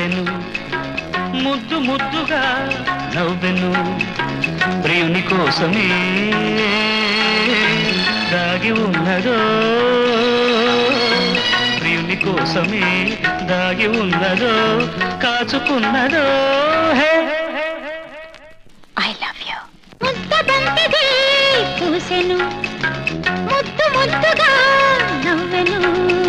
పూసెను ముద్దు ముద్దుగా నవ్వెను ప్రియుని కోసమే దాగి ఉన్నదో ప్రియుని కోసమే దాగి ఉన్నదో కాచుకున్నదో హే ఐ లవ్ యూ ముద్ద బంతిది పూసెను ముద్దు ముద్దుగా నవ్వెను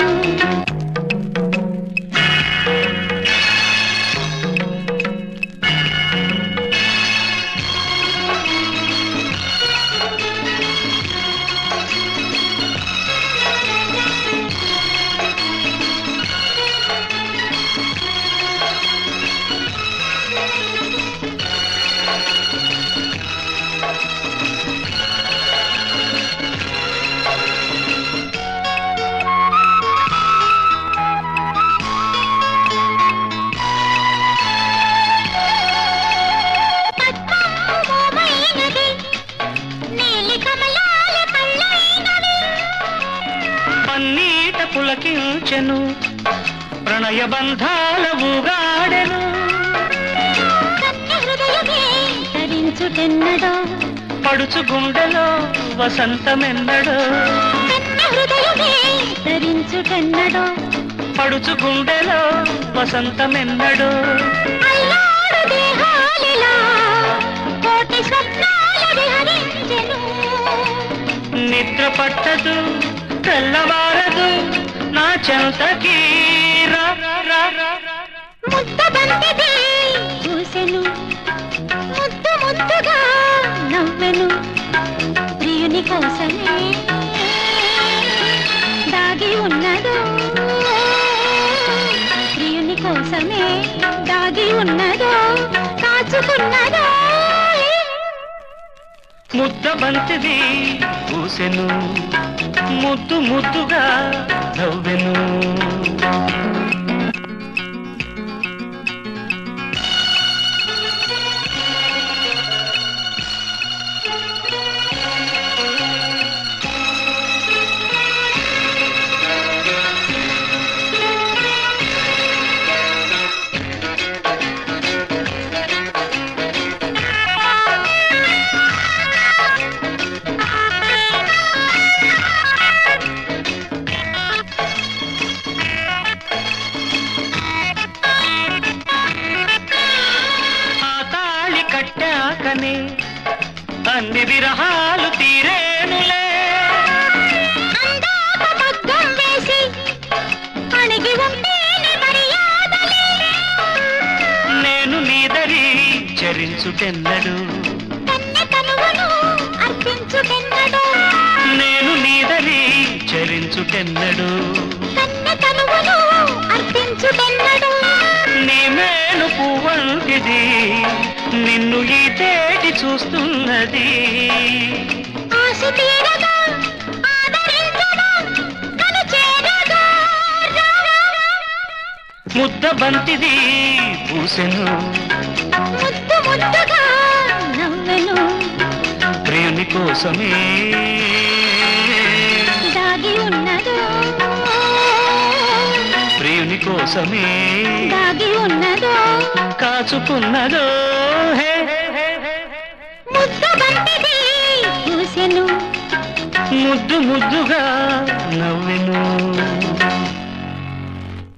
పద్మమోమైనది నీలి కమలాల కళ్ళైనవి పన్నీట పులకించెను ప్రణయ బంధాల ఊగాడెను కన్య హృదయమే ధరించుటెన్నడో పడుచు గుండెలో వసంతమెన్నడో కన్య హృదయమే ధరించుటెన్నడో పడుచు గుండెలో వసంతమెన్నడో అల్లాడు దేహాలిలా కోటి స్వప్నాల విహరించెను నిద్ర పట్టదు తెల్లవారదు నా చెంతకి రా, రా, రా, రా, రా. ముద్ద బంతిది పూసెను ముద్దు ముద్దుగా నవ్వెను ప్రియుని కోసమే దాగి ఉన్నదో ప్రియుని కోసమే దాగి ఉన్నదో కాచుకున్నదో ముద్ద బంతిది పూసెను ముద్దు ముద్దుగా నవ్వెను ఆ తాళి కట్టాకనే అన్ని విరహాలు తీరేనులే అందాక మగ్గం వేసి అణిగి ఉంటేనే మర్యాదలే నేను నీదరి చరించుటెన్నడు కన్నె కనువను అర్పించుకెన్నడో నేను నీదరి చరించుటెన్నడు కన్నె కనువను అర్పించుకెన్నడో నీ మేను పువ్వంటిది నిన్ను ఈ తేటి చూస్తున్నది ఆశ తీరగా ఆదరించగా కను చేరగా ముద్ద బంతిది పూసెను ముద్దు ముద్దుగా నవ్వెను ప్రియుని కోసమే దాగి ఉన్నదో ప్రియుని కోసమే దాగి ఉన్నదో కాచుకున్నదో హే హే, హే, హే. ముద్దు బంతిది పూసెను ముద్దు ముద్దుగా నవ్వెను